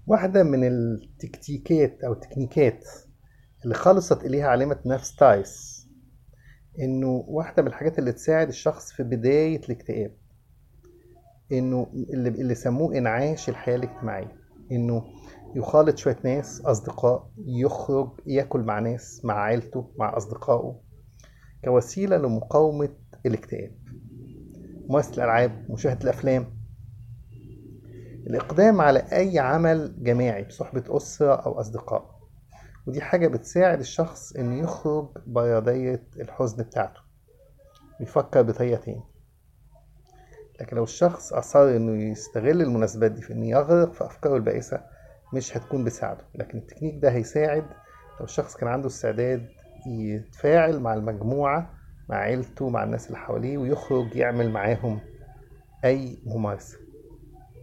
واحدة من التكتيكات أو التكنيكات اللي خلصت إليها عالمة نفس تايس إنه واحدة من الحاجات اللي تساعد الشخص في بداية الاكتئاب إنه اللي, اللي سموه إنعاش الحياة الاجتماعية إنه يخالط شوية ناس أصدقاء يخرج ياكل مع ناس مع عيلته مع أصدقائه كوسيلة لمقاومة الاكتئاب ممارسة الألعاب مشاهدة الأفلام الإقدام على أي عمل جماعي بصحبة أسرة أو أصدقاء ودي حاجة بتساعد الشخص إنه يخرج بياضية الحزن بتاعته ويفكر بطريقة تاني لكن لو الشخص أصر إنه يستغل المناسبات دي في إنه يغرق في أفكاره البائسة مش هتكون بتساعده لكن التكنيك ده هيساعد لو الشخص كان عنده استعداد يتفاعل مع المجموعة مع عيلته مع الناس اللي حواليه ويخرج يعمل معاهم أي ممارسة